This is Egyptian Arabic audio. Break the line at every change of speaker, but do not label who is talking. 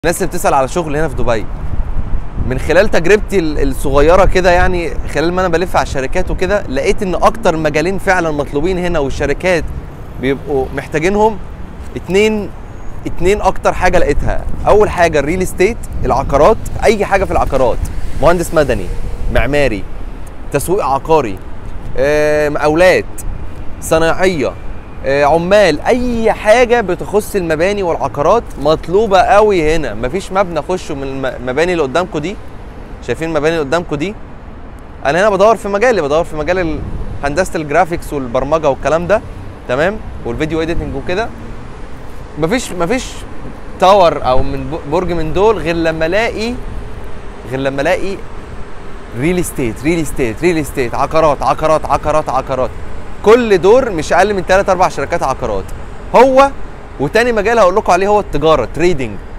الناس اللي بتسال على شغل هنا في دبي من خلال تجربتي ال- الصغيره كده يعني خلال ما انا بلف على الشركات وكده لقيت ان اكتر مجالين فعلا مطلوبين هنا والشركات بيبقوا محتاجينهم اتنين اتنين اكتر حاجه لقيتها اول حاجه الريل استيت العقارات اي حاجه في العقارات مهندس مدني معماري تسويق عقاري آه، مقاولات صناعيه آه، عمال اي حاجه بتخص المباني والعقارات مطلوبه قوي هنا مفيش مبنى اخشه من الم- المباني اللي قدامكم دي شايفين المباني اللي قدامكم دي انا هنا بدور في مجالي بدور في مجال ال- هندسه الجرافيكس والبرمجه والكلام ده تمام والفيديو ايديتنج وكده مفيش مفيش تاور او من ب- برج من دول غير لما الاقي غير لما الاقي ريل استيت ريل استيت ريل استيت عقارات عقارات عقارات عقارات كل دور مش اقل من 3 4 شركات عقارات هو وتاني مجال هقول لكم عليه هو التجاره تريدنج